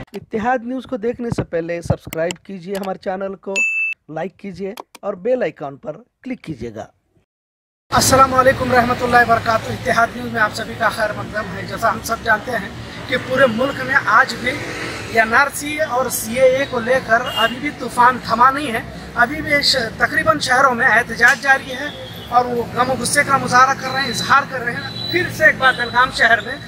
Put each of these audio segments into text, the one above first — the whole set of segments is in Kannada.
इतिहाद न्यूज़ को देखने से पहले सब्सक्राइब कीजिए हमारे चैनल को लाइक कीजिए और बेल आइकॉन पर क्लिक कीजिएगा अस्सलाम वालेकुम रहमतुल्लाहि व बरकातहू इतिहाद न्यूज़ में आप सभी का खैर मकदम है जैसा हम सब जानते हैं कि पूरे मुल्क में आज भी एनआरसी और सीएए को लेकर अभी भी तूफान थमा नहीं है अभी भी श- तकरीबन शहरों में एहतजाज जारी है और वो गम और गुस्से का मुजाहरा कर रहे हैं इजहार कर रहे हैं फिर से एक बार बेलगाम शहर में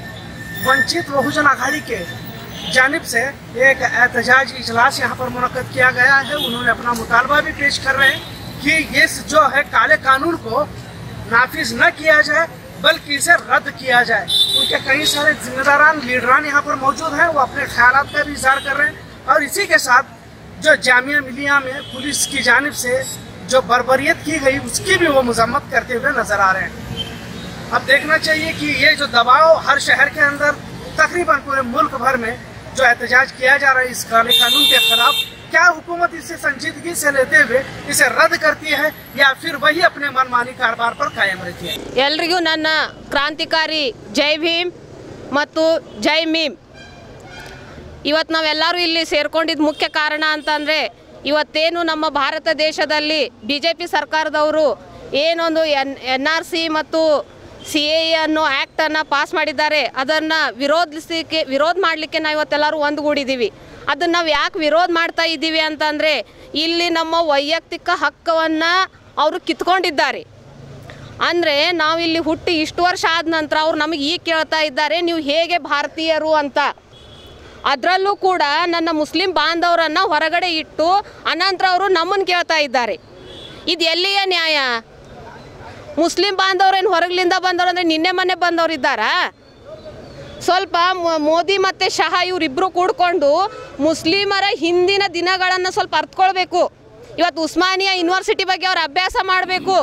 वंचित बहुजन आघाड़ी के जानिब से एक एहतजाज इजलास यहाँ पर मुनद किया गया है उन्होंने अपना मुतालबा भी पेश कर रहे हैं कि इस जो है काले कानून को नाफिज न किया जाए बल्कि इसे रद्द किया जाए उनके कई सारे जिम्मेदारान लीडरान यहाँ पर मौजूद हैं वो अपने ख्याल का भी इजहार कर रहे हैं और इसी के साथ जो जामिया मिलिया में पुलिस की जानिब से जो बर्बरियत की गई उसकी भी वो मजम्मत करते हुए नजर आ रहे हैं अब देखना चाहिए कि ये जो दबाव हर शहर के अंदर तकरीबन पूरे मुल्क भर में जो एहतजाज किया जा रहा है इस काले कानून के खिलाफ क्या हुकूमत इसे संजीदगी से लेते हुए इसे रद्द करती है या फिर वही अपने मनमानी कारोबार पर कायम रहती है ಎಲ್ರಿಗೂ ನನ್ನ ಕ್ರಾಂತಿಕಾರಿ ಜೈ ಭೀಮ್ ಮತ್ತು ಜೈ ಮೀಮ್ ಇವತ್ತು ನಾವೆಲ್ಲರೂ ಇಲ್ಲಿ ಸೇರ್ಕೊಂಡಿದ್ದ ಮುಖ್ಯ ಕಾರಣ ಅಂತಂದರೆ ಇವತ್ತೇನು ನಮ್ಮ ಭಾರತ ದೇಶದಲ್ಲಿ ಬಿ ಜೆ ಪಿ ಸರ್ಕಾರದವರು ಏನೊಂದು ಎನ್ ಎನ್ ಆರ್ ಸಿ ಮತ್ತು ಸಿ ಎ ಅನ್ನೋ ಆ್ಯಕ್ಟನ್ನು ಪಾಸ್ ಮಾಡಿದ್ದಾರೆ ಅದನ್ನು ವಿರೋಧಿಸಲಿಕ್ಕೆ ವಿರೋಧ ಮಾಡಲಿಕ್ಕೆ ನಾವು ಇವತ್ತೆಲ್ಲರೂ ಒಂದುಗೂಡಿದ್ದೀವಿ ಅದನ್ನು ನಾವು ಯಾಕೆ ವಿರೋಧ ಮಾಡ್ತಾ ಇದ್ದೀವಿ ಅಂತಂದರೆ ಇಲ್ಲಿ ನಮ್ಮ ವೈಯಕ್ತಿಕ ಹಕ್ಕವನ್ನು ಅವರು ಕಿತ್ಕೊಂಡಿದ್ದಾರೆ ಅಂದರೆ ನಾವಿಲ್ಲಿ ಹುಟ್ಟಿ ಇಷ್ಟು ವರ್ಷ ಆದ ನಂತರ ಅವ್ರು ನಮಗೆ ಈಗ ಕೇಳ್ತಾ ಇದ್ದಾರೆ ನೀವು ಹೇಗೆ ಭಾರತೀಯರು ಅಂತ ಅದರಲ್ಲೂ ಕೂಡ ನನ್ನ ಮುಸ್ಲಿಂ ಬಾಂಧವರನ್ನು ಹೊರಗಡೆ ಇಟ್ಟು ಅನಂತರ ಅವರು ನಮ್ಮನ್ನು ಕೇಳ್ತಾ ಇದ್ದಾರೆ ಇದು ಎಲ್ಲಿಯ ನ್ಯಾಯ ಮುಸ್ಲಿಂ ಬಾಂಧವ್ರೇನು ಹೊರಗಲಿಂದ ಬಂದವರು ಅಂದರೆ ನಿನ್ನೆ ಮೊನ್ನೆ ಬಂದವರು ಇದ್ದಾರಾ ಸ್ವಲ್ಪ ಮೊ- ಮೋದಿ ಮತ್ತು ಶಹಾ ಇವರಿಬ್ಬರು ಕೂಡ್ಕೊಂಡು ಮುಸ್ಲಿಮರ ಹಿಂದಿನ ದಿನಗಳನ್ನು ಸ್ವಲ್ಪ ಅರ್ತ್ಕೊಳ್ಬೇಕು ಇವತ್ತು ಉಸ್ಮಾನಿಯಾ ಯೂನಿವರ್ಸಿಟಿ ಬಗ್ಗೆ ಅವ್ರು ಅಭ್ಯಾಸ ಮಾಡಬೇಕು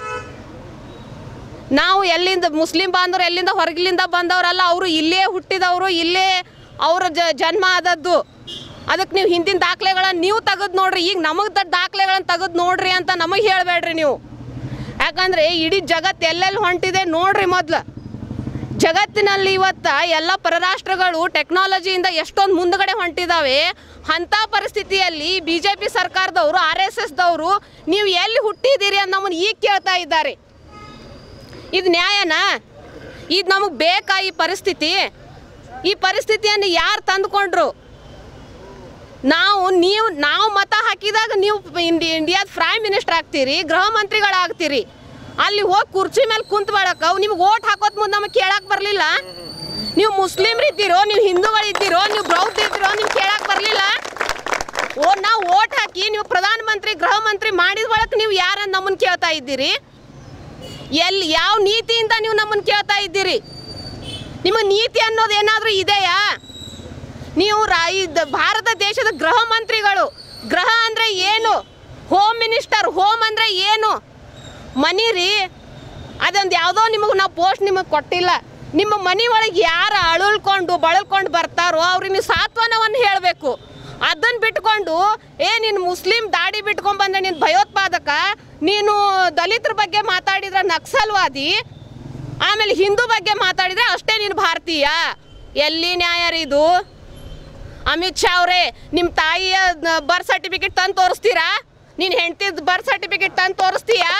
ನಾವು ಎಲ್ಲಿಂದ ಮುಸ್ಲಿಂ ಬಾಂಧವರು ಎಲ್ಲಿಂದ ಹೊರಗಿಲಿಂದ ಬಂದವರಲ್ಲ ಅವರು ಇಲ್ಲೇ ಹುಟ್ಟಿದವರು ಇಲ್ಲೇ ಅವ್ರ ಜ ಜನ್ಮ ಆದದ್ದು ಅದಕ್ಕೆ ನೀವು ಹಿಂದಿನ ದಾಖಲೆಗಳನ್ನ ನೀವು ತೆಗೆದು ನೋಡ್ರಿ ಈಗ ನಮಗೆ ದಾಖಲೆಗಳನ್ನ ತೆಗೆದು ನೋಡ್ರಿ ಅಂತ ನಮಗೆ ಹೇಳಬೇಡ್ರಿ ನೀವು ಯಾಕಂದರೆ ಇಡೀ ಜಗತ್ತು ಎಲ್ಲೆಲ್ಲಿ ಹೊಂಟಿದೆ ನೋಡ್ರಿ ಮೊದ್ಲು ಜಗತ್ತಿನಲ್ಲಿ ಇವತ್ತ ಎಲ್ಲ ಪರರಾಷ್ಟ್ರಗಳು ಟೆಕ್ನಾಲಜಿಯಿಂದ ಎಷ್ಟೊಂದು ಮುಂದಗಡೆ ಹೊಂಟಿದಾವೆ ಅಂಥ ಪರಿಸ್ಥಿತಿಯಲ್ಲಿ ಬಿ ಜೆ ಪಿ ಸರ್ಕಾರದವರು ಆರ್ ಎಸ್ ಎಸ್ದವರು ನೀವು ಎಲ್ಲಿ ಹುಟ್ಟಿದ್ದೀರಿ ಅಂತ ನಮ್ಮನ್ನು ಈಗ ಕೇಳ್ತಾ ಇದ್ದಾರೆ ಇದು ನ್ಯಾಯನಾ ಇದು ನಮಗೆ ಬೇಕಾ ಈ ಪರಿಸ್ಥಿತಿ ಈ ಪರಿಸ್ಥಿತಿಯನ್ನು ಯಾರು ತಂದುಕೊಂಡ್ರು ನಾವು ನೀವು ನಾವು ಮತ ಹಾಕಿದಾಗ ನೀವು ಇಂಡಿ ಇಂಡಿಯಾದ ಪ್ರೈಮ್ ಮಿನಿಸ್ಟರ್ ಆಗ್ತೀರಿ ಗೃಹ ಮಂತ್ರಿಗಳಾಗ್ತೀರಿ ಅಲ್ಲಿ ಹೋಗಿ ಕುರ್ಚಿ ಮೇಲೆ ಕುಂತ್ ಬಾಳಕ ನಿಮ್ಗೆ ಓಟ್ ಹಾಕೋದ್ ಮುಂದೆ ನಮಗೆ ಕೇಳಕ್ಕೆ ಬರಲಿಲ್ಲ ನೀವು ಮುಸ್ಲಿಮ್ರು ಇದ್ದೀರೋ ನೀವು ಹಿಂದೂಗಳಿದ್ದೀರೋ ನೀವು ಬೌದ್ಧ ಇದ್ದೀರೋ ನಿಮ್ಗೆ ಕೇಳಕ್ಕೆ ಬರಲಿಲ್ಲ ಓ ನಾವು ಓಟ್ ಹಾಕಿ ನೀವು ಪ್ರಧಾನಮಂತ್ರಿ ಗೃಹ ಮಂತ್ರಿ ಮಾಡಿದ ಬಳಕ ನೀವು ಯಾರನ್ನ ನಮ್ಮನ್ನು ಕೇಳ್ತಾ ಇದ್ದೀರಿ ಎಲ್ಲಿ ಯಾವ ನೀತಿಯಿಂದ ನೀವು ನಮ್ಮನ್ನು ಕೇಳ್ತಾ ಇದ್ದೀರಿ ನಿಮ್ಮ ನೀತಿ ಅನ್ನೋದು ಏನಾದರೂ ಇದೆಯಾ ನೀವು ರಾ ಇದ್ ಭಾರತ ದೇಶದ ಗೃಹ ಮಂತ್ರಿಗಳು ಗೃಹ ಅಂದರೆ ಏನು ಹೋಮ್ ಮಿನಿಸ್ಟರ್ ಹೋಮ್ ಅಂದರೆ ಏನು ಮನಿ ರೀ ಅದೊಂದು ಯಾವುದೋ ನಿಮಗೆ ನಾವು ಪೋಸ್ಟ್ ನಿಮಗೆ ಕೊಟ್ಟಿಲ್ಲ ನಿಮ್ಮ ಮನೆ ಒಳಗೆ ಯಾರು ಅಳುಳ್ಕೊಂಡು ಬಳಲ್ಕೊಂಡು ಬರ್ತಾರೋ ಅವ್ರಿಗೆ ನೀವು ಸಾಂತ್ವನವನ್ನು ಹೇಳಬೇಕು ಅದನ್ನು ಬಿಟ್ಕೊಂಡು ಏ ನೀನು ಮುಸ್ಲಿಂ ದಾಡಿ ಬಿಟ್ಕೊಂಡ್ ಬಂದ್ರೆ ನೀನು ಭಯೋತ್ಪಾದಕ ನೀನು ದಲಿತರ ಬಗ್ಗೆ ಮಾತಾಡಿದ್ರೆ ನಕ್ಸಲ್ವಾದಿ ಆಮೇಲೆ ಹಿಂದೂ ಬಗ್ಗೆ ಮಾತಾಡಿದ್ರೆ ಅಷ್ಟೇ ನೀನು ಭಾರತೀಯ ಎಲ್ಲಿ ನ್ಯಾಯ ರೀ ಇದು ಅಮಿತ್ ಶಾ ಅವರೇ ನಿಮ್ಮ ತಾಯಿಯ ಬರ್ತ್ ಸರ್ಟಿಫಿಕೇಟ್ ತಂದು ತೋರಿಸ್ತೀರಾ ನೀನು ಹೆಂಡ್ತಿದ್ ಬರ್ತ್ ಸರ್ಟಿಫಿಕೇಟ್ ತಂದು ತೋರಿಸ್ತೀಯಾ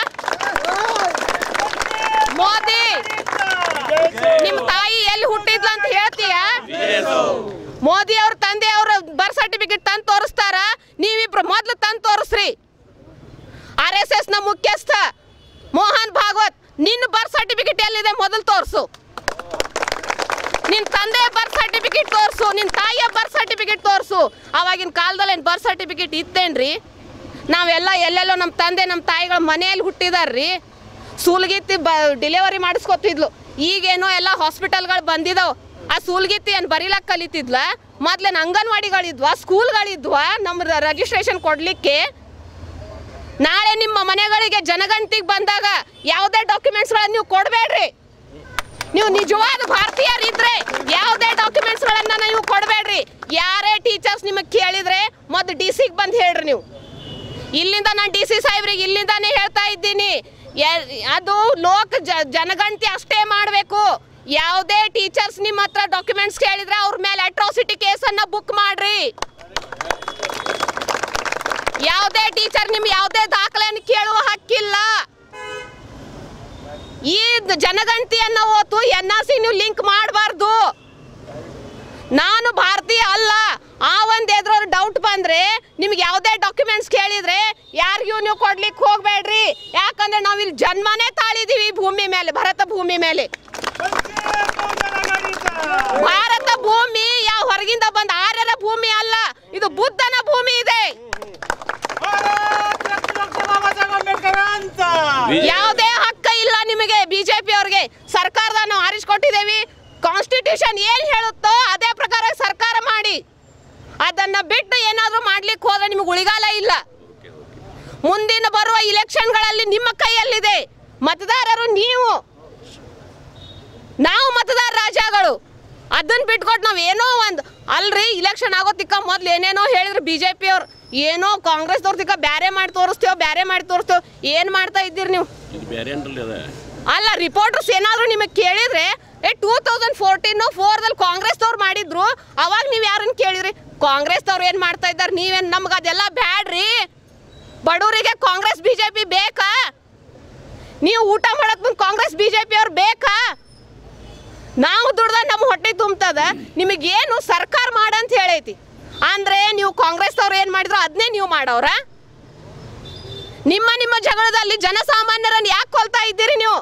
ಮೋದಿ ನಿಮ್ಮ ತಾಯಿ ಎಲ್ಲಿ ಹುಟ್ಟಿದ್ಲು ಅಂತ ಹೇಳ್ತೀಯಾ ಮೋದಿ ಅವ್ರ ತಂದೆ ಅವ್ರ ಬರ್ತ್ ಸರ್ಟಿಫಿಕೇಟ್ ತಂದು ತೋರಿಸ್ತಾರ ನೀವಿಬ್ರು ಮೊದ್ಲು ತಂದು ತೋರಿಸ್ರಿ ಆರ್ ಎಸ್ ಎಸ್ ನ ಮುಖ್ಯಸ್ಥ ಮೋಹನ್ ಭಾಗವತ್ ನಿನ್ನ ಬರ್ತ್ ಸರ್ಟಿಫಿಕೇಟ್ ಎಲ್ಲಿದೆ ಮೊದಲು ತೋರಿಸು ನಿನ್ನ ತಂದೆ ಬರ್ತ್ ಸರ್ಟಿಫಿಕೇಟ್ ತೋರಿಸು ನಿನ್ನ ತಾಯಿಯ ಬರ್ತ್ ಸರ್ಟಿಫಿಕೇಟ್ ತೋರಿಸು ಅವಾಗಿನ ಕಾಲದಲ್ಲಿ ಏನು ಬರ್ತ್ ಸರ್ಟಿಫಿಕೇಟ್ ಇತ್ತೇನ್ರಿ ನಾವೆಲ್ಲ ಎಲ್ಲೆಲ್ಲೋ ನಮ್ಮ ತಂದೆ ನಮ್ಮ ತಾಯಿಗಳ ಮನೆಯಲ್ಲಿ ಹುಟ್ಟಿದಾರ್ರಿ ಸೂಲ್ಗಿತ್ತಿ ಬ ಡಿಲಿವರಿ ಮಾಡಿಸ್ಕೊತಿದ್ಲು ಈಗೇನೋ ಎಲ್ಲ ಹಾಸ್ಪಿಟಲ್ಗಳು ಬಂದಿದಾವೆ ಆ ಸೂಲ್ಗಿತ್ತಿ ಏನು ಬರೀಲಕ್ಕೆ ಕಲಿತಿದ್ಲ ಮೊದ್ಲೇನು ಅಂಗನವಾಡಿಗಳಿದ್ವಾ ಸ್ಕೂಲ್ಗಳಿದ್ವಾ ನಮ್ಮ ರಿಜಿಸ್ಟ್ರೇಷನ್ ಕೊಡಲಿಕ್ಕೆ ನಾಳೆ ನಿಮ್ಮ ಮನೆಗಳಿಗೆ ಜನಗಣತಿಗೆ ಬಂದಾಗ ಯಾವುದೇ ಡಾಕ್ಯುಮೆಂಟ್ಸ್ಗಳನ್ನು ನೀವು ಕೊಡಬೇಡ್ರಿ ನೀವು ನಿಜವಾದ ಭಾರತೀಯರಿದ್ರೆ ಯಾವುದೇ ಡಾಕ್ಯುಮೆಂಟ್ಸ್ಗಳನ್ನ ನೀವು ಕೊಡಬೇಡ್ರಿ ಯಾರೇ ಟೀಚರ್ಸ್ ನಿಮಗೆ ಕೇಳಿದ್ರೆ ಮೊದಲು ಡಿ ಸಿಗೆ ಬಂದು ಹೇಳ್ರಿ ನೀವು ಇಲ್ಲಿಂದ ನಾನು ಡಿ ಸಿ ಸಾಹೇಬ್ರಿಗೆ ಇಲ್ಲಿಂದಾನೇ ಹೇಳ್ತಾ ಇದ್ದೀನಿ ಎ- ಅದು ಲೋಕ ಜ ಜನಗಣತಿ ಅಷ್ಟೇ ಮಾಡಬೇಕು ಯಾವುದೇ ಟೀಚರ್ಸ್ ನಿಮ್ಮ ಹತ್ರ ಡಾಕ್ಯುಮೆಂಟ್ಸ್ ಕೇಳಿದ್ರೆ ಅವ್ರ ಮೇಲೆ ಅಟ್ರಾಸಿಟಿ ಕೇಸನ್ನ ಬುಕ್ ಮಾಡ್ರಿ ಯಾವುದೇ ಟೀಚರ್ ನಿಮ್ ಯಾವುದೇ ದಾಖಲೆಯನ್ನು ಕೇಳುವ ಹಕ್ಕಿಲ್ಲ ಈ ಜನಗಣತಿಯನ್ನ ಓತು ಎನ್ ಆರ್ ಸಿ ನೀವು ಲಿಂಕ್ ಮಾಡಬಾರ್ದು ನಾನು ಭಾರತೀಯ ಅಲ್ಲ ಆ ಒಂದು ಎದುರು ಡೌಟ್ ಬಂದ್ರೆ ನಿಮ್ಗೆ ಯಾವುದೇ ಡಾಕ್ಯುಮೆಂಟ್ಸ್ ಕೇಳಿದ್ರೆ ಯಾರಿಗೂ ನೀವು ಕೊಡ್ಲಿಕ್ಕೆ ಹೋಗ್ಬೇಡ್ರಿ ಯಾಕಂದ್ರೆ ನಾವು ಇಲ್ಲಿ ಜನ್ಮನೇ ತಾಳಿದೀವಿ ಈ ಭೂಮಿ ಮೇಲೆ ಭಾರತ ಭೂಮಿ ಮೇಲೆ ಭಾರತ ಭೂಮಿ ಯಾವ ಹೊರಗಿಂದ ಬಂದ ಆರ್ಯರ ಭೂಮಿ ಅಲ್ಲ ಇದು ಬುದ್ಧನ ಭೂಮಿ ಇದೆ ಯಾವುದೇ ಹಕ್ಕ ಇಲ್ಲ ನಿಮಗೆ ಬಿಜೆಪಿ ಅವ್ರಿಗೆ ಸರ್ಕಾರದ ನಾವು ಆರಿಸ್ಕೊಟ್ಟಿದ್ದೇವೆ ಕಾನ್ಸ್ಟಿಟ್ಯೂಷನ್ ಏನ್ ಹೇಳುತ್ತೋ ಅದೇ ಪ್ರಕಾರ ಸರ್ಕಾರ ಮಾಡಿ ಅದನ್ನ ಬಿಟ್ಟು ಏನಾದ್ರೂ ಮಾಡ್ಲಿಕ್ಕೆ ಹೋದ್ರೆ ನಿಮಗೆ ಉಳಿಗಾಲ ಇಲ್ಲ ಮುಂದಿನ ಬರುವ ಇಲೆಕ್ಷನ್ಗಳಲ್ಲಿ ನಿಮ್ಮ ಕೈಯಲ್ಲಿದೆ ಮತದಾರರು ನೀವು ನಾವು ಮತದಾರ ರಾಜಗಳು ಅದನ್ನ ಬಿಟ್ಕೊಟ್ಟು ನಾವು ಏನೋ ಒಂದು ಅಲ್ರಿ ಇಲೆಕ್ಷನ್ ಆಗೋತಿಕ್ಕ ಮೊದ್ಲು ಏನೇನೋ ಹೇಳಿದ್ರು ಬಿ ಜೆ ಪಿ ಅವ್ರು ಏನೋ ಕಾಂಗ್ರೆಸ್ದವ್ರ ತಿಕ್ಕ ಬ್ಯಾರೆ ಮಾಡಿ ತೋರಿಸ್ತೇವೆ ಬ್ಯಾರೆ ಮಾಡಿ ತೋರಿಸ್ತೇವೆ ಏನು ಮಾಡ್ತಾ ಇದ್ದೀರಿ ನೀವು ಇದು ಬೇರೆ ಏನ್ರಲ್ಲಿ ಅದ ಅಲ್ಲ ರಿಪೋರ್ಟರ್ಸ್ ಏನಾದರೂ ನಿಮಗೆ ಕೇಳಿದ್ರೆ ಏ ಟೂ ತೌಸಂಡ್ ಫೋರ್ಟೀನು ಫೋರ್ದಲ್ಲಿ ಕಾಂಗ್ರೆಸ್ದವ್ರು ಮಾಡಿದ್ರು ಅವಾಗ ನೀವು ಯಾರನ್ನ ಕೇಳಿದ್ರಿ ಕಾಂಗ್ರೆಸ್ದವ್ರು ಏನು ಮಾಡ್ತಾ ಇದ್ದಾರೆ ನೀವೇನು ನಮ್ಗೆ ಅದೆಲ್ಲ ಬ್ಯಾಡ್ರಿ ಬಡವರಿಗೆ ಕಾಂಗ್ರೆಸ್ ಬಿ ಜೆ ಪಿ ಬೇಕಾ ನೀವು ಊಟ ಮಾಡಕ್ ಬಂದು ಕಾಂಗ್ರೆಸ್ ಬಿ ಜೆ ಪಿ ಅವ್ರು ಬೇಕಾ ನಾವು ದುಡ್ದ ನಮ್ಮ ಹೊಟ್ಟೆ ತುಂಬ್ತದ ನಿಮಗೇನು ಸರ್ಕಾರ ಮಾಡಂತ ಹೇಳೈತಿ ಅಂದ್ರೆ ನೀವು ಕಾಂಗ್ರೆಸ್ದವ್ರು ಏನು ಮಾಡಿದ್ರು ಅದನ್ನೇ ನೀವು ಮಾಡೋರ ನಿಮ್ಮ ನಿಮ್ಮ ಜಗಳದಲ್ಲಿ ಜನಸಾಮಾನ್ಯರನ್ನು ಯಾಕೆ ಕೊಲ್ತಾ ಇದ್ದೀರಿ ನೀವು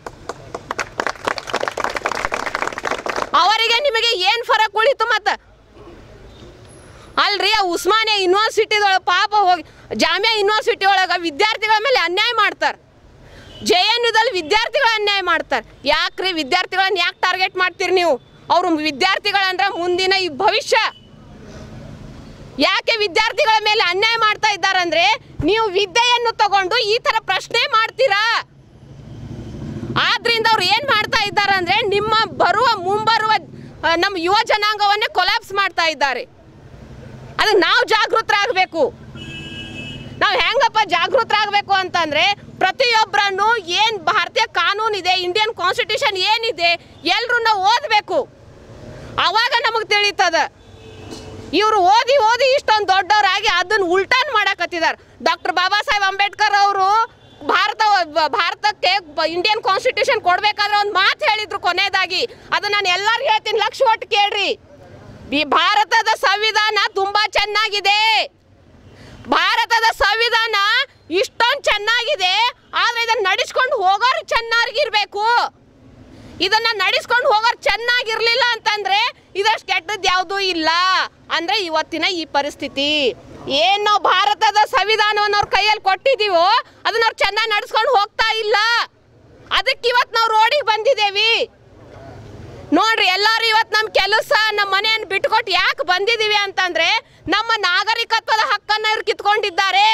ಅವರಿಗೆ ನಿಮಗೆ ಏನ್ ಫರಕ್ ಉಳಿತು ಮತ್ತ ಅಲ್ರಿ ಆ ಉಸ್ಮಾನಿಯಾ ಯೂನಿವರ್ಸಿಟಿದೊಳಗೆ ಪಾಪ ಹೋಗಿ ಜಾಮಿಯಾ ಯೂನಿವರ್ಸಿಟಿ ಒಳಗೆ ವಿದ್ಯಾರ್ಥಿಗಳ ಮೇಲೆ ಅನ್ಯಾಯ ಮಾಡ್ತಾರೆ ಜೆ ಎನ್ ಯುದಲ್ಲಿ ವಿದ್ಯಾರ್ಥಿಗಳ ಅನ್ಯಾಯ ಮಾಡ್ತಾರೆ ಯಾಕ್ರಿ ವಿದ್ಯಾರ್ಥಿಗಳನ್ನ ಯಾಕೆ ಟಾರ್ಗೆಟ್ ಮಾಡ್ತೀರಿ ನೀವು ಅವರು ವಿದ್ಯಾರ್ಥಿಗಳಂದ್ರೆ ಮುಂದಿನ ಈ ಭವಿಷ್ಯ ಯಾಕೆ ವಿದ್ಯಾರ್ಥಿಗಳ ಮೇಲೆ ಅನ್ಯಾಯ ಮಾಡ್ತಾ ಇದ್ದಾರಂದ್ರೆ ನೀವು ವಿದ್ಯೆಯನ್ನು ತಗೊಂಡು ಈ ತರ ಪ್ರಶ್ನೆ ಮಾಡ್ತೀರಾ ಆದ್ರಿಂದ ಅವ್ರು ಏನ್ ಮಾಡ್ತಾ ಇದ್ದಾರೆ ಅಂದ್ರೆ ನಿಮ್ಮ ಬರುವ ಮುಂಬರುವ ಆ, ನಮ್ಮ ಯುವ ಜನಾಂಗವನ್ನೇ ಕೊಲಾಪ್ಸ್ ಮಾಡ್ತಾ ಇದ್ದಾರೆ ಅದಕ್ಕೆ ನಾವು ಜಾಗೃತರಾಗಬೇಕು ನಾವು ಹೆಂಗಪ್ಪ ಜಾಗೃತರಾಗಬೇಕು ಅಂತಂದ್ರೆ ಪ್ರತಿಯೊಬ್ಬರನ್ನು ಏನು ಭಾರತೀಯ ಕಾನೂನು ಇದೆ ಇಂಡಿಯನ್ ಕಾನ್ಸ್ಟಿಟ್ಯೂಷನ್ ಏನಿದೆ ಎಲ್ಲರೂ ನಾವು ಓದಬೇಕು ಅವಾಗ ನಮಗೆ ತಿಳಿತದ ಇವರು ಓದಿ ಓದಿ ಇಷ್ಟೊಂದು ದೊಡ್ಡವರಾಗಿ ಅದನ್ನ ಉಲ್ಟಾನ್ ಮಾಡಕತ್ತಿದ್ದಾರೆ ಡಾಕ್ಟರ್ ಬಾಬಾ ಸಾಹೇಬ್ ಅಂಬೇಡ್ಕರ್ ಅವರು ಭಾರತ ಭಾರತಕ್ಕೆ ಬ- ಇಂಡಿಯನ್ ಕಾನ್ಸ್ಟಿಟ್ಯೂಷನ್ ಕೊಡ್ಬೇಕಾದ್ರೆ ಒಂದು ಮಾತು ಹೇಳಿದ್ರು ಕೊನೆಯದಾಗಿ ಅದು ನಾನು ಎಲ್ಲರಿಗೂ ಹೇಳ್ತೀನಿ ಲಕ್ಷ ಒಟ್ಟು ಕೇಳ್ರಿ ಈ ಭಾರತದ ಸಂವಿಧಾನ ತುಂಬಾ ಚೆನ್ನಾಗಿದೆ ಭಾರತದ ಸಂವಿಧಾನ ಇಷ್ಟೊಂದು ಚೆನ್ನಾಗಿದೆ ಆದ್ರೆ ಇದನ್ನ ನಡೆಸ್ಕೊಂಡು ಹೋಗೋರು ಚೆನ್ನಾಗಿರ್ಬೇಕು ಇದನ್ನ ನಡೆಸ್ಕೊಂಡು ಹೋಗೋರು ಚೆನ್ನಾಗಿರ್ಲಿಲ್ಲ ಅಂತಂದ್ರೆ ಇದಷ್ಟು ಕೆಟ್ಟದ್ದು ಯಾವುದೂ ಇಲ್ಲ ಅಂದ್ರೆ ಇವತ್ತಿನ ಈ ಪರಿಸ್ಥಿತಿ ಏನ್ ನಾವು ಭಾರತದ ಸಂವಿಧಾನವನ್ನು ಅವ್ರ ಕೈಯಲ್ಲಿ ಕೊಟ್ಟಿದೀವೋ ಅದನ್ನ ಅವ್ರು ಚೆನ್ನಾಗಿ ನಡೆಸ್ಕೊಂಡು ಹೋಗ್ತಾ ಇಲ್ಲ ಅದಕ್ಕೆ ಇವತ್ತು ನಾವು ರೋಡಿಗೆ ಬಂದಿದ್ದೇವಿ ನೋಡ್ರಿ ಎಲ್ಲರೂ ಇವತ್ತು ನಮ್ಮ ಕೆಲಸ ನಮ್ಮ ಮನೆಯನ್ನು ಬಿಟ್ಕೊಟ್ಟು ಯಾಕೆ ಬಂದಿದ್ದೀವಿ ಅಂತಂದ್ರೆ ನಮ್ಮ ನಾಗರಿಕತ್ವದ ಹಕ್ಕನ್ನ ಇವ್ರು ಕಿತ್ಕೊಂಡಿದ್ದಾರೆ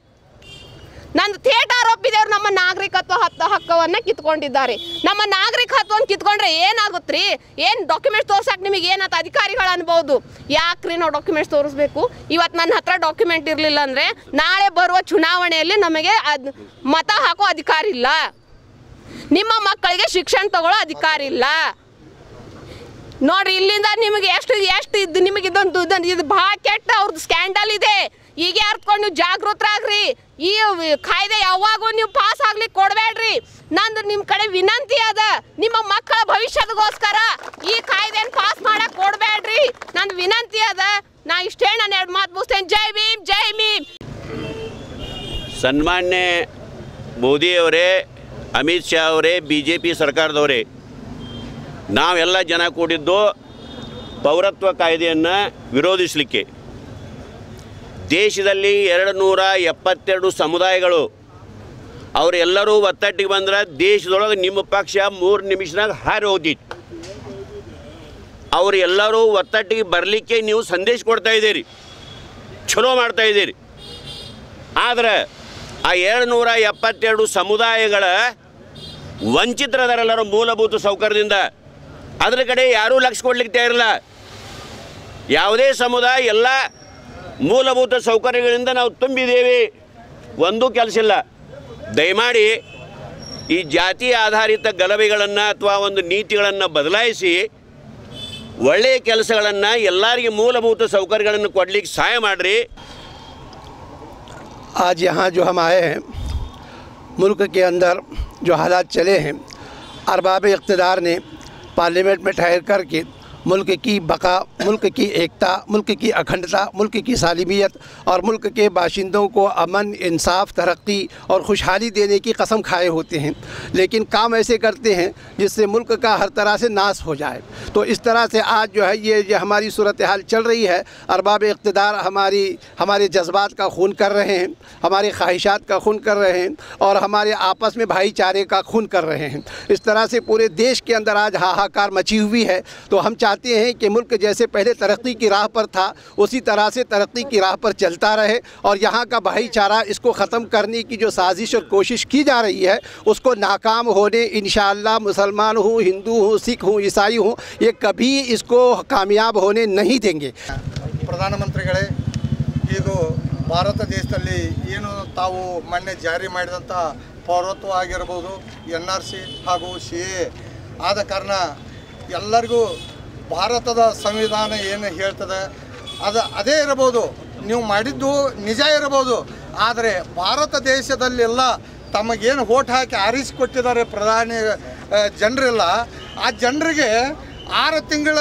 ನಂದು ಥೇಟ್ ಆರೋಪಿದವ್ರು ನಮ್ಮ ನಾಗರಿಕತ್ವ ಹತ್ತ ಹಕ್ಕವನ್ನ ಕಿತ್ಕೊಂಡಿದ್ದಾರೆ ನಮ್ಮ ನಾಗರಿಕತ್ವವನ್ನು ಕಿತ್ಕೊಂಡ್ರೆ ಏನಾಗುತ್ತ್ರಿ ಏನು ಡಾಕ್ಯುಮೆಂಟ್ಸ್ ತೋರ್ಸಕ್ಕೆ ನಿಮಗೆ ಏನಂತ ಅಧಿಕಾರಿಗಳು ಅನ್ಬೋದು ಯಾಕ್ರಿ ನಾವು ಡಾಕ್ಯುಮೆಂಟ್ಸ್ ತೋರಿಸ್ಬೇಕು ಇವತ್ತು ನನ್ನ ಹತ್ರ ಡಾಕ್ಯುಮೆಂಟ್ ಇರಲಿಲ್ಲ ಅಂದರೆ ನಾಳೆ ಬರುವ ಚುನಾವಣೆಯಲ್ಲಿ ನಮಗೆ ಅದ್ ಮತ ಹಾಕೋ ಅಧಿಕಾರ ಇಲ್ಲ ನಿಮ್ಮ ಮಕ್ಕಳಿಗೆ ಶಿಕ್ಷಣ ತಗೊಳ್ಳೋ ಅಧಿಕಾರ ಇಲ್ಲ ನೋಡ್ರಿ ಇಲ್ಲಿಂದ ನಿಮಗೆ ಎಷ್ಟು ಎಷ್ಟು ಇದು ನಿಮಗೆ ಇದೊಂದು ಇದೊಂದು ಇದು ಭಾಳ ಕೆಟ್ಟ ಅವ್ರದ್ದು ಸ್ಕ್ಯಾಂಡಲ್ ಇದೆ ಈಗ ಅರ್ತ್ಕೊಂಡು ನೀವು ಜಾಗೃತರಾಗ್ರಿ ಈ ವಿ- ಕಾಯ್ದೆ ಯಾವಾಗೂ ನೀವು ಪಾಸ್ ಆಗ್ಲಿಕ್ಕೆ ಕೊಡಬೇಡ್ರಿ ನಂದು ನಿಮ್ಮ ಕಡೆ ವಿನಂತಿ ಅದ ನಿಮ್ಮ ಮಕ್ಕಳ ಭವಿಷ್ಯದಗೋಸ್ಕರ ಈ ಕಾಯ್ದೆನ ಪಾಸ್ ಮಾಡಕ್ ಕೊಡಬೇಡ್ರಿ ನಂದು ವಿನಂತಿ ಅದ ನಾ ಇಷ್ಟೇ ನಾನು ಎರಡು ಮಾತು ಮುಗಿಸ್ತೇನೆ ಜೈ ಭೀಮ್ ಜೈ ಭೀಮ್ ಸನ್ಮಾನ್ಯ ಮೋದಿಯವರೇ ಅಮಿತ್ ಶಾ ಅವರೇ ಬಿ ಜೆ ಪಿ ಸರ್ಕಾರದವರೇ ನಾವೆಲ್ಲ ಜನ ಕೂಡಿದ್ದು ಪೌರತ್ವ ಕಾಯ್ದೆಯನ್ನು ವಿರೋಧಿಸಲಿಕ್ಕೆ ದೇಶದಲ್ಲಿ ಎರಡು ನೂರ ಎಪ್ಪತ್ತೆರಡು ಸಮುದಾಯಗಳು ಅವರೆಲ್ಲರೂ ಒತ್ತಟ್ಟಿಗೆ ಬಂದ್ರೆ ದೇಶದೊಳಗೆ ನಿಮ್ಮ ಪಕ್ಷ ಮೂರು ನಿಮಿಷನಾಗ ಹಾರಿ ಹೋಗಿತ್ತು ಅವರು ಎಲ್ಲರೂ ಒತ್ತಟ್ಟಿಗೆ ಬರಲಿಕ್ಕೆ ನೀವು ಸಂದೇಶ ಕೊಡ್ತಾ ಇದ್ದೀರಿ ಚಲೋ ಮಾಡ್ತಾ ಇದ್ದೀರಿ ಆದ್ರೆ ಆ ಎರಡು ನೂರ ಎಪ್ಪತ್ತೆರಡು ಸಮುದಾಯಗಳ ವಂಚಿತರದಾರೆಲ್ಲರೂ ಮೂಲಭೂತ ಸೌಕರ್ಯದಿಂದ ಅದ್ರ ಕಡೆ ಯಾರೂ ಲಕ್ಷ ಕೊಡ್ಲಿಕ್ಕೆ ತಯಾರಿಲ್ಲ ಯಾವುದೇ ಸಮುದಾಯ ಎಲ್ಲ ಮೂಲಭೂತ ಸೌಕರ್ಯಗಳಿಂದ ನಾವು ತುಂಬಿದ್ದೇವೆ ಒಂದೂ ಕೆಲಸ ಇಲ್ಲ ದಯಮಾಡಿ ಈ ಜಾತಿ ಆಧಾರಿತ ಗಲಭೆಗಳನ್ನು ಅಥವಾ ಒಂದು ನೀತಿಗಳನ್ನು ಬದಲಾಯಿಸಿ ಒಳ್ಳೆಯ ಕೆಲಸಗಳನ್ನು ಎಲ್ಲರಿಗೆ ಮೂಲಭೂತ ಸೌಕರ್ಯಗಳನ್ನು ಕೊಡ್ಲಿಕ್ಕೆ ಸಹಾಯ ಮಾಡಿರಿ आज यहाँ जो हम आए हैं मुल्क के अंदर जो हालात चले हैं अरबाब इक़्तदार ने पार्लियामेंट में ठहर कर के मुल्क की बका मुल्क की एकता मुल्क की अखंडता मुल्क की सालिमियत और मुल्क के बाशिंदों को अमन इंसाफ तरक्की और खुशहाली देने की कसम खाए होते हैं लेकिन काम ऐसे करते हैं जिससे मुल्क का हर तरह से नाश हो जाए तो इस तरह से आज जो है ये जो हमारी सूरत हाल चल रही है अरबाब इक़्तदार हमारी हमारे जज्बात का खून कर रहे हैं हमारी ख्वाहिशात का खून कर रहे हैं और हमारे आपस में भाईचारे का खून कर रहे हैं इस तरह से पूरे देश के अंदर आज हाहाकार मची हुई है तो हम चाहते हैं कि मुल्क जैसे पहले तरक्की की राह पर था उसी तरह से तरक्की की राह पर चलता रहे और यहाँ का भाईचारा इसको ख़त्म करने की जो साजिश और कोशिश की जा रही है उसको नाकाम होने इन मुसलमान हूँ हिंदू हूँ सिख हूँ ईसाई हूँ ये कभी इसको कामयाब होने नहीं देंगे ಪ್ರಧಾನಮಂತ್ರಿಗಳೇ ಇದು ಭಾರತ ದೇಶದಲ್ಲಿ ಏನು ತಾವು ಮೊನ್ನೆ ಜಾರಿ ಮಾಡಿದಂಥ ಪೌರತ್ವ ಆಗಿರ್ಬೋದು ಎನ್ ಆರ್ ಸಿ ಹಾಗೂ ಸಿ ಎ ಆದ ಕಾರಣ ಎಲ್ಲರಿಗೂ ಭಾರತದ ಸಂವಿಧಾನ ಏನು ಹೇಳ್ತದೆ ಅದು ಅದೇ ಇರಬಹುದು ನೀವು ಮಾಡಿದ್ದು ನಿಜ ಇರಬಹುದು ಆದರೆ ಭಾರತ ದೇಶದಲ್ಲೆಲ್ಲ ತಮಗೇನು ಓಟ್ ಹಾಕಿ ಆರಿಸಿಕೊಟ್ಟಿದ್ದಾರೆ ಪ್ರಧಾನಿ ಆ, ಜನರೆಲ್ಲ ಆ ಜನರಿಗೆ ಆರು ತಿಂಗಳ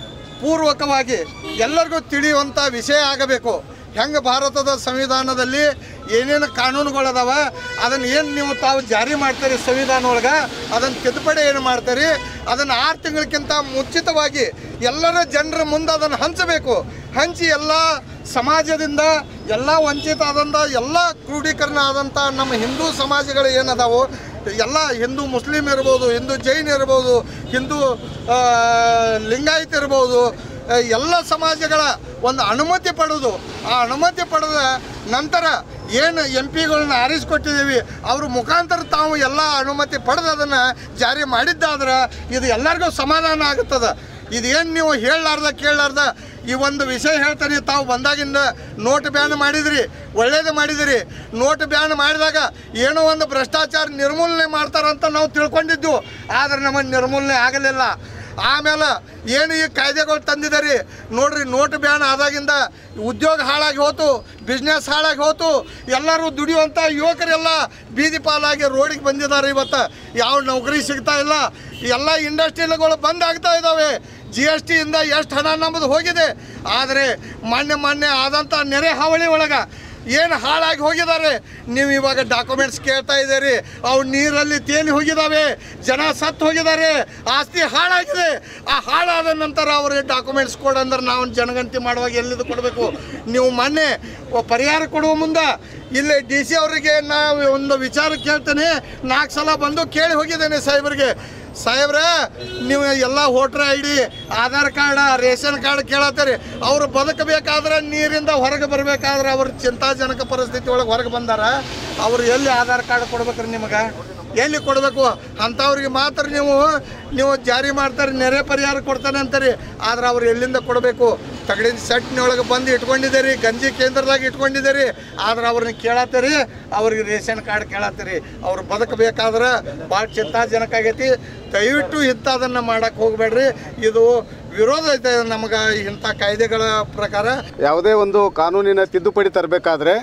ಪೂರ್ವಕವಾಗಿ ಎಲ್ಲರಿಗೂ ತಿಳಿಯುವಂಥ ವಿಷಯ ಆಗಬೇಕು ಹೆಂಗೆ ಭಾರತದ ಸಂವಿಧಾನದಲ್ಲಿ ಏನೇನು ಕಾನೂನುಗಳದಾವ ಅದನ್ನು ಏನು ನೀವು ತಾವು ಜಾರಿ ಮಾಡ್ತೀರಿ ಸಂವಿಧಾನ ಒಳಗೆ ಅದನ್ನು ತಿದ್ದುಪಡಿ ಏನು ಮಾಡ್ತೀರಿ ಅದನ್ನು ಆರು ತಿಂಗಳಕ್ಕಿಂತ ಮುಂಚಿತವಾಗಿ ಎಲ್ಲರ ಜನರ ಮುಂದೆ ಅದನ್ನು ಹಂಚಬೇಕು ಹಂಚಿ ಎಲ್ಲ ಸಮಾಜದಿಂದ ಎಲ್ಲ ವಂಚಿತ ಆದಂಥ ಎಲ್ಲ ಕ್ರೋಢೀಕರಣ ಆದಂಥ ನಮ್ಮ ಹಿಂದೂ ಸಮಾಜಗಳು ಏನದಾವು ಎಲ್ಲ ಹಿಂದೂ ಮುಸ್ಲಿಂ ಇರ್ಬೋದು ಹಿಂದೂ ಜೈನ್ ಇರ್ಬೋದು ಹಿಂದೂ ಆ, ಲಿಂಗಾಯತ್ ಇರ್ಬೋದು ಆ, ಎಲ್ಲ ಸಮಾಜಗಳ ಒಂದು ಅನುಮತಿ ಪಡೆದು ಆ ಅನುಮತಿ ಪಡೆದ ನಂತರ ಏನು ಎಂ ಪಿಗಳನ್ನ ಆರಿಸ್ಕೊಟ್ಟಿದ್ದೀವಿ ಅವ್ರ ಮುಖಾಂತರ ತಾವು ಎಲ್ಲ ಅನುಮತಿ ಪಡೆದು ಅದನ್ನು ಜಾರಿ ಮಾಡಿದ್ದಾದ್ರೆ ಇದು ಎಲ್ಲರಿಗೂ ಸಮಾಧಾನ ಆಗುತ್ತದೆ ಇದೇನು ನೀವು ಹೇಳಲಾರ್ದ ಕೇಳಲಾರ್ದ ಈ ಒಂದು ವಿಷಯ ಹೇಳ್ತಾನೆ ತಾವು ಬಂದಾಗಿಂದ ನೋಟ್ ಬ್ಯಾನ್ ಮಾಡಿದ್ರಿ ಒಳ್ಳೇದು ಮಾಡಿದಿರಿ ನೋಟ್ ಬ್ಯಾನ್ ಮಾಡಿದಾಗ ಏನೋ ಒಂದು ಭ್ರಷ್ಟಾಚಾರ ನಿರ್ಮೂಲನೆ ಮಾಡ್ತಾರಂತ ನಾವು ತಿಳ್ಕೊಂಡಿದ್ದು ಆದರೆ ನಮಗೆ ನಿರ್ಮೂಲನೆ ಆಗಲಿಲ್ಲ ಆಮೇಲೆ ಏನು ಈ ಕಾಯ್ದೆಗಳು ತಂದಿದ್ದಾರೆ ನೋಡ್ರಿ ನೋಟ್ ಬ್ಯಾನ್ ಆದಾಗಿಂದ ಉದ್ಯೋಗ ಹಾಳಾಗಿ ಹೋತು ಬಿಸ್ನೆಸ್ ಹಾಳಾಗಿ ಹೋತು ಎಲ್ಲರೂ ದುಡಿಯುವಂಥ ಯುವಕರೆಲ್ಲ ಬೀದಿ ಪಾಲಾಗಿ ರೋಡಿಗೆ ಬಂದಿದ್ದಾರೆ ಇವತ್ತು ಯಾವ ನೌಕರಿ ಸಿಗ್ತಾ ಇಲ್ಲ ಎಲ್ಲ ಇಂಡಸ್ಟ್ರಿಲ್ಗಳು ಬಂದ್ ಆಗ್ತಾ ಇದ್ದಾವೆ ಜಿ ಎಸ್ ಟಿಯಿಂದ ಎಷ್ಟು ಹಣ ನಮ್ಮದು ಹೋಗಿದೆ ಆದರೆ ಮಾನ್ಯ ಮಾನ್ಯ ಆದಂಥ ನೆರೆ ಹಾವಳಿ ಒಳಗೆ ಏನು ಹಾಳಾಗಿ ಹೋಗಿದ್ದಾರೆ ನೀವು ಇವಾಗ ಡಾಕ್ಯುಮೆಂಟ್ಸ್ ಕೇಳ್ತಾ ಇದ್ದೀರಿ ಅವು ನೀರಲ್ಲಿ ತೇಲಿ ಹೋಗಿದ್ದಾವೆ ಜನ ಸತ್ತು ಹೋಗಿದ್ದಾರೆ ಆಸ್ತಿ ಹಾಳಾಗಿದೆ ಆ ಹಾಳಾದ ನಂತರ ಅವ್ರಿಗೆ ಡಾಕ್ಯುಮೆಂಟ್ಸ್ ಕೊಡಂದ್ರೆ ನಾವು ಜನಗಣತಿ ಮಾಡುವಾಗ ಎಲ್ಲಿದು ಕೊಡಬೇಕು ನೀವು ಮೊನ್ನೆ ಒ- ಪರಿಹಾರ ಕೊಡುವ ಮುಂದೆ ಇಲ್ಲಿ ಡಿ ಸಿ ಅವರಿಗೆ ನಾವು ಒಂದು ವಿಚಾರ ಕೇಳ್ತೇನೆ ನಾಲ್ಕು ಸಲ ಬಂದು ಕೇಳಿ ಹೋಗಿದ್ದೇನೆ ಸಾಹೇಬರಿಗೆ ಸಾಹೇಬ್ರ ನೀವು ಎಲ್ಲ voter I D Aadhaar card ration card ಕೇಳತ್ತೀರಿ ಅವ್ರು ಬದುಕಬೇಕಾದ್ರೆ ನೀರಿಂದ ಹೊರಗೆ ಬರಬೇಕಾದ್ರೆ ಅವ್ರ ಚಿಂತಾಜನಕ ಪರಿಸ್ಥಿತಿ ಒಳಗೆ ಹೊರಗೆ ಬಂದಾರ ಅವ್ರು ಎಲ್ಲಿ ಆಧಾರ್ ಕಾರ್ಡ್ ಕೊಡ್ಬೇಕ್ರಿ ನಿಮಗೆ ಎಲ್ಲಿ ಕೊಡಬೇಕು ಅಂಥವ್ರಿಗೆ ಮಾತ್ರ ನೀವು ನೀವು ಜಾರಿ ಮಾಡ್ತಾರೆ ನೆರೆ ಪರಿಹಾರ ಕೊಡ್ತಾನೆ ಅಂತಾರೆ ಆದ್ರೆ ಅವ್ರು ಎಲ್ಲಿಂದ ಕೊಡಬೇಕು ತಗಡಿನ ಸೆಟ್ನೊಳಗೆ ಬಂದು ಇಟ್ಕೊಂಡಿದ್ದೀರಿ ಗಂಜಿ ಕೇಂದ್ರದಾಗ ಇಟ್ಕೊಂಡಿದ್ದೀರಿ ಆದ್ರೆ ಅವ್ರನ್ನ ಕೇಳತ್ತೀರಿ ಅವ್ರಿಗೆ ರೇಷನ್ ಕಾರ್ಡ್ ಕೇಳತ್ತೀರಿ ಅವ್ರು ಬದುಕಬೇಕಾದ್ರೆ ಭಾಳ ಚಿಂತಾಜನಕ ಆಗೈತಿ ದಯವಿಟ್ಟು ಇಂಥದನ್ನು ಮಾಡಕ್ಕೆ ಹೋಗಬೇಡ್ರಿ ಇದು ವಿರೋಧ ಐತೆ ನಮಗೆ ಇಂಥ ಕಾಯ್ದೆಗಳ ಪ್ರಕಾರ ಯಾವುದೇ ಒಂದು ಕಾನೂನಿನ ತಿದ್ದುಪಡಿ ತರಬೇಕಾದ್ರೆ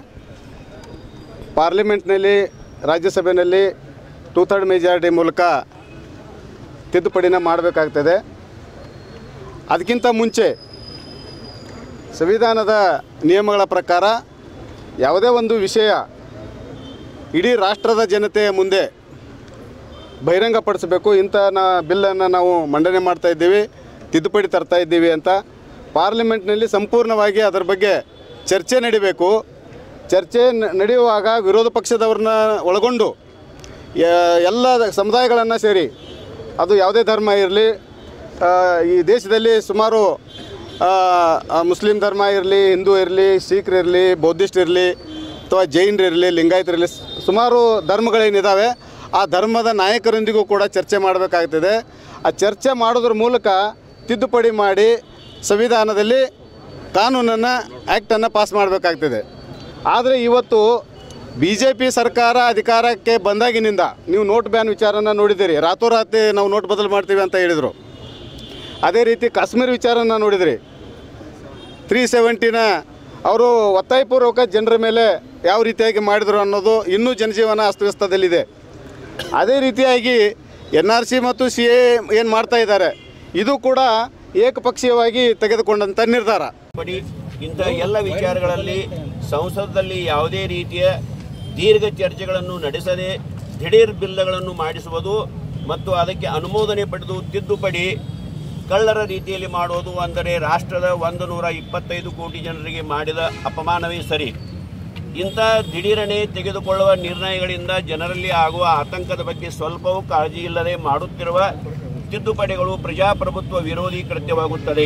ಪಾರ್ಲಿಮೆಂಟ್ನಲ್ಲಿ ರಾಜ್ಯಸಭೆಯಲ್ಲಿ ಟೂ ಥರ್ಡ್ ಮೆಜಾರಿಟಿ ಮೂಲಕ ತಿದ್ದುಪಡಿನ ಮಾಡಬೇಕಾಗ್ತದೆ ಅದಕ್ಕಿಂತ ಮುಂಚೆ ಸಂವಿಧಾನದ ನಿಯಮಗಳ ಪ್ರಕಾರ ಯಾವುದೇ ಒಂದು ವಿಷಯ ಇಡೀ ರಾಷ್ಟ್ರದ ಜನತೆಯ ಮುಂದೆ ಬಹಿರಂಗಪಡಿಸಬೇಕು ಇಂಥ ನಾ ಬಿಲ್ಲನ್ನು ನಾವು ಮಂಡನೆ ಮಾಡ್ತಾ ಇದ್ದೀವಿ ತಿದ್ದುಪಡಿ ತರ್ತಾ ಇದ್ದೀವಿ ಅಂತ ಪಾರ್ಲಿಮೆಂಟ್ನಲ್ಲಿ ಸಂಪೂರ್ಣವಾಗಿ ಅದರ ಬಗ್ಗೆ ಚರ್ಚೆ ನಡಿಬೇಕು ಚರ್ಚೆ ನ- ನಡೆಯುವಾಗ ವಿರೋಧ ಪಕ್ಷದವ್ರನ್ನ ಒಳಗೊಂಡು ಯ- ಎಲ್ಲ ಸಮುದಾಯಗಳನ್ನು ಸೇರಿ ಅದು ಯಾವುದೇ ಧರ್ಮ ಇರಲಿ ಈ ದೇಶದಲ್ಲಿ ಸುಮಾರು ಆ, ಆ, ಮುಸ್ಲಿಂ ಧರ್ಮ ಇರಲಿ ಹಿಂದೂ ಇರಲಿ ಸಿಖ್ರು ಇರಲಿ ಬೌದ್ಧಿಸ್ಟ್ ಇರಲಿ ಅಥವಾ ಜೈನರು ಇರಲಿ ಲಿಂಗಾಯತರಿರಲಿ ಸುಮಾರು ಧರ್ಮಗಳೇನಿದ್ದಾವೆ ಆ ಧರ್ಮದ ನಾಯಕರೊಂದಿಗೂ ಕೂಡ ಚರ್ಚೆ ಮಾಡಬೇಕಾಗ್ತದೆ ಆ ಚರ್ಚೆ ಮಾಡೋದ್ರ ಮೂಲಕ ತಿದ್ದುಪಡಿ ಮಾಡಿ ಸಂವಿಧಾನದಲ್ಲಿ ಕಾನೂನನ್ನು ಆ್ಯಕ್ಟನ್ನು ಪಾಸ್ ಮಾಡಬೇಕಾಗ್ತದೆ ಆದರೆ ಇವತ್ತು ಬಿ ಜೆ ಪಿ ಸರ್ಕಾರ ಅಧಿಕಾರಕ್ಕೆ ಬಂದಾಗಿನಿಂದ ನೀವು ನೋಟ್ ಬ್ಯಾನ್ ವಿಚಾರನ ನೋಡಿದ್ದೀರಿ ರಾತೋರಾತ್ರಿ ನಾವು ನೋಟ್ ಬದಲು ಮಾಡ್ತೀವಿ ಅಂತ ಹೇಳಿದರು ಅದೇ ರೀತಿ ಕಾಶ್ಮೀರ್ ವಿಚಾರನ ನೋಡಿದ್ರಿ ತ್ರೀ ಸೆವೆಂಟಿನ ಅವರು ಒತ್ತಾಯಪೂರ್ವಕ ಜನರ ಮೇಲೆ ಯಾವ ರೀತಿಯಾಗಿ ಮಾಡಿದರು ಅನ್ನೋದು ಇನ್ನೂ ಜನಜೀವನ ಅಸ್ತವ್ಯಸ್ತದಲ್ಲಿದೆ ಅದೇ ರೀತಿಯಾಗಿ ಎನ್ ಆರ್ ಸಿ ಮತ್ತು ಸಿ ಎ ಏನು ಮಾಡ್ತಾ ಇದ್ದಾರೆ ಇದು ಕೂಡ ಏಕಪಕ್ಷೀಯವಾಗಿ ತೆಗೆದುಕೊಂಡಂಥ ನಿರ್ಧಾರ ಪಡಿ ಇಂಥ ಎಲ್ಲ ವಿಚಾರಗಳಲ್ಲಿ ಸಂಸದದಲ್ಲಿ ಯಾವುದೇ ರೀತಿಯ ದೀರ್ಘ ಚರ್ಚೆಗಳನ್ನು ನಡೆಸದೆ ದಿಢೀರ್ ಬಿಲ್ಗಳನ್ನು ಮಾಡಿಸುವುದು ಮತ್ತು ಅದಕ್ಕೆ ಅನುಮೋದನೆ ಪಡೆದು ತಿದ್ದುಪಡಿ ಕಳ್ಳರ ರೀತಿಯಲ್ಲಿ ಮಾಡುವುದು ಅಂದರೆ ರಾಷ್ಟ್ರದ ಒಂದು ನೂರ ಇಪ್ಪತ್ತೈದು ಕೋಟಿ ಜನರಿಗೆ ಮಾಡಿದ ಅಪಮಾನವೇ ಸರಿ ಇಂಥ ದಿಢೀರನೆ ತೆಗೆದುಕೊಳ್ಳುವ ನಿರ್ಣಯಗಳಿಂದ ಜನರಲ್ಲಿ ಆಗುವ ಆತಂಕದ ಬಗ್ಗೆ ಸ್ವಲ್ಪವೂ ಕಾಳಜಿ ಇಲ್ಲದೆ ಮಾಡುತ್ತಿರುವ ತಿದ್ದುಪಡಿಗಳು ಪ್ರಜಾಪ್ರಭುತ್ವ ವಿರೋಧಿ ಕೃತ್ಯವಾಗುತ್ತದೆ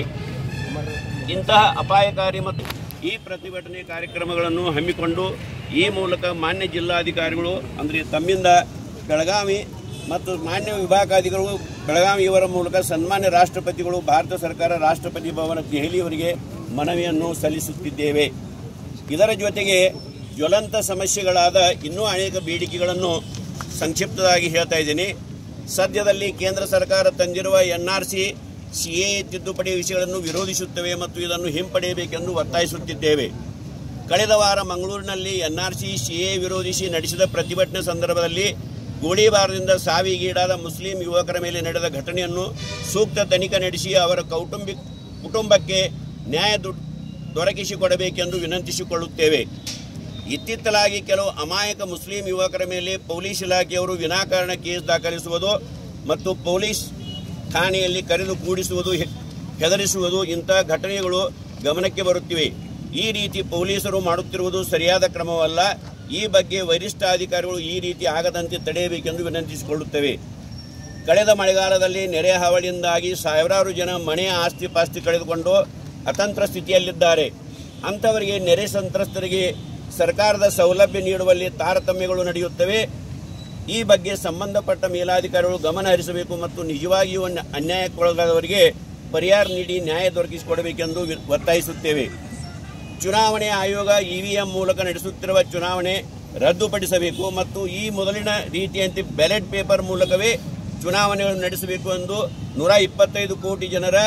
ಇಂತಹ ಅಪಾಯಕಾರಿ ಮತ್ತು ಈ ಪ್ರತಿಭಟನೆ ಕಾರ್ಯಕ್ರಮಗಳನ್ನು ಹಮ್ಮಿಕೊಂಡು ಈ ಮೂಲಕ ಮಾನ್ಯ ಜಿಲ್ಲಾಧಿಕಾರಿಗಳು ಅಂದರೆ ತಮ್ಮಿಂದ ಬೆಳಗಾವಿ ಮತ್ತು ಮಾನ್ಯ ವಿಭಾಗಾಧಿಗಳು ಬೆಳಗಾವಿ ಇವರ ಮೂಲಕ ಸನ್ಮಾನ್ಯ ರಾಷ್ಟ್ರಪತಿಗಳು ಭಾರತ ಸರ್ಕಾರ ರಾಷ್ಟ್ರಪತಿ ಭವನ ದೆಹಲಿಯವರಿಗೆ ಮನವಿಯನ್ನು ಸಲ್ಲಿಸುತ್ತಿದ್ದೇವೆ ಇದರ ಜೊತೆಗೆ ಜ್ವಲಂತ ಸಮಸ್ಯೆಗಳಾದ ಇನ್ನೂ ಅನೇಕ ಬೇಡಿಕೆಗಳನ್ನು ಸಂಕ್ಷಿಪ್ತವಾಗಿ ಹೇಳ್ತಾ ಇದ್ದೀನಿ ಸದ್ಯದಲ್ಲಿ ಕೇಂದ್ರ ಸರ್ಕಾರ ತಂದಿರುವ N R C C A ತಿದ್ದುಪಡಿ ವಿಷಯಗಳನ್ನು ವಿರೋಧಿಸುತ್ತೇವೆ ಮತ್ತು ಇದನ್ನು ಹಿಂಪಡೆಯಬೇಕೆಂದು ಒತ್ತಾಯಿಸುತ್ತಿದ್ದೇವೆ ಕಳೆದ ವಾರ ಮಂಗಳೂರಿನಲ್ಲಿ N R C C A ವಿರೋಧಿಸಿ ನಡೆಸಿದ ಪ್ರತಿಭಟನೆ ಸಂದರ್ಭದಲ್ಲಿ ಗೋಳಿಬಾರದಿಂದ ಸಾವಿಗೀಡಾದ ಮುಸ್ಲಿಂ ಯುವಕರ ಮೇಲೆ ನಡೆದ ಘಟನೆಯನ್ನು ಸೂಕ್ತ ತನಿಖೆ ನಡೆಸಿ ಅವರ ಕೌಟುಂಬಿಕ ಕುಟುಂಬಕ್ಕೆ ನ್ಯಾಯ ದು- ದೊರಕಿಸಿಕೊಡಬೇಕೆಂದು ವಿನಂತಿಸಿಕೊಳ್ಳುತ್ತೇವೆ ಇತ್ತಿತ್ತಲಾಗಿ ಕೆಲವು ಅಮಾಯಕ ಮುಸ್ಲಿಂ ಯುವಕರ ಮೇಲೆ ಪೊಲೀಸ್ ಇಲಾಖೆಯವರು ವಿನಾಕಾರಣ ಕೇಸ್ ದಾಖಲಿಸುವುದು ಮತ್ತು ಪೊಲೀಸ್ ಠಾಣೆಯಲ್ಲಿ ಕರೆದು ಕೂಡಿಸುವುದು ಹೆ- ಹೆದರಿಸುವುದು ಇಂಥ ಘಟನೆಗಳು ಗಮನಕ್ಕೆ ಬರುತ್ತಿವೆ ಈ ರೀತಿ ಪೊಲೀಸರು ಮಾಡುತ್ತಿರುವುದು ಸರಿಯಾದ ಕ್ರಮವಲ್ಲ ಈ ಬಗ್ಗೆ ವರಿಷ್ಠ ಅಧಿಕಾರಿಗಳು ಈ ರೀತಿ ಆಗದಂತೆ ತಡೆಯಬೇಕೆಂದು ವಿನಂತಿಸಿಕೊಳ್ಳುತ್ತೇವೆ ಕಳೆದ ಮಳೆಗಾಲದಲ್ಲಿ ನೆರೆ ಹಾವಳಿಯಿಂದಾಗಿ ಸಾವಿರಾರು ಜನ ಮನೆ ಆಸ್ತಿ ಪಾಸ್ತಿ ಕಳೆದುಕೊಂಡು ಅತಂತ್ರ ಸ್ಥಿತಿಯಲ್ಲಿದ್ದಾರೆ ಅಂಥವರಿಗೆ ನೆರೆ ಸಂತ್ರಸ್ತರಿಗೆ ಸರ್ಕಾರದ ಸೌಲಭ್ಯ ನೀಡುವಲ್ಲಿ ತಾರತಮ್ಯಗಳು ನಡೆಯುತ್ತವೆ ಈ ಬಗ್ಗೆ ಸಂಬಂಧಪಟ್ಟ ಮೇಲಾಧಿಕಾರಿಗಳು ಗಮನ ಹರಿಸಬೇಕು ಮತ್ತು ನಿಜವಾಗಿಯೂ ಅನ್ಯ- ಅನ್ಯಾಯಕ್ಕೊಳಗಾದವರಿಗೆ ಪರಿಹಾರ ನೀಡಿ ನ್ಯಾಯ ದೊರಕಿಸಿಕೊಡಬೇಕೆಂದು ವಿ- ಒತ್ತಾಯಿಸುತ್ತೇವೆ ಚುನಾವಣೆ ಆಯೋಗ ಇವಿಎಂ ಮೂಲಕ ನಡೆಸುತ್ತಿರುವ ಚುನಾವಣೆ ರದ್ದುಪಡಿಸಬೇಕು ಮತ್ತು ಈ ಮೊದಲಿನ ರೀತಿಯಂತೆ ಬ್ಯಾಲೆಟ್ ಪೇಪರ್ ಮೂಲಕವೇ ಚುನಾವಣೆಗಳನ್ನು ನಡೆಸಬೇಕು ಎಂದು ನೂರ ಇಪ್ಪತ್ತೈದು ಕೋಟಿ ಜನರ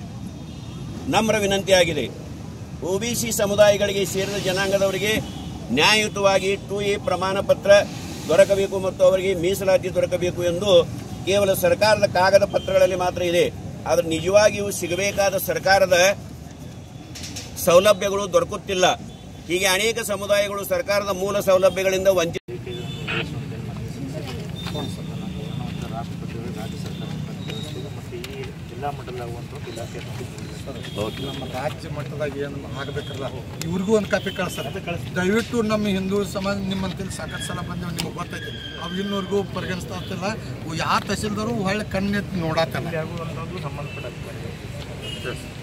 ನಮ್ರ ವಿನಂತಿಯಾಗಿದೆ ಒಬಿಸಿ ಸಮುದಾಯಗಳಿಗೆ ಸೇರಿದ ಜನಾಂಗದವರಿಗೆ ನ್ಯಾಯಯುತವಾಗಿ ಟು ಎ ಪ್ರಮಾಣ ಪತ್ರ ದೊರಕಬೇಕು ಮತ್ತು ಅವರಿಗೆ ಮೀಸಲಾತಿ ದೊರಕಬೇಕು ಎಂದು ಕೇವಲ ಸರ್ಕಾರದ ಕಾಗದ ಪತ್ರಗಳಲ್ಲಿ ಮಾತ್ರ ಇದೆ ಆದರೆ ನಿಜವಾಗಿಯೂ ಸಿಗಬೇಕಾದ ಸರ್ಕಾರದ ಸೌಲಭ್ಯಗಳು ದೊರಕುತ್ತಿಲ್ಲ ಹೀಗೆ ಅನೇಕ ಸಮುದಾಯಗಳು ಸರ್ಕಾರದ ಮೂಲ ಸೌಲಭ್ಯಗಳಿಂದ ವಂಚಿತ ನಮ್ಮ ರಾಜ್ಯ ಮಟ್ಟದಾಗ ಏನು ಆಗಬೇಕಲ್ಲ ಇವ್ರಿಗೂ ಒಂದು ಕಾಪಿ ಕಳಿಸ್ತಾರೆ ದಯವಿಟ್ಟು ನಮ್ಮ ಹಿಂದೂ ಸಮಾಜ ನಿಮ್ಮಂತಲ್ಲಿ ಸಾಕಷ್ಟು ಸಲ ಬಂದೇವೆ ನಿಮಗೆ ಗೊತ್ತೈತಿ ಅವು ಇನ್ನೂರ್ಗೂ ಪರಿಗಣಿಸ್ತಾ ಇರ್ತಿಲ್ಲ ಯಾವ ತಹಸೀಲ್ದಾರು ಹೊಳ್ಳಿ ಕಣ್ಣೆತ್ತಿ ನೋಡತ್ತಲ್ಲ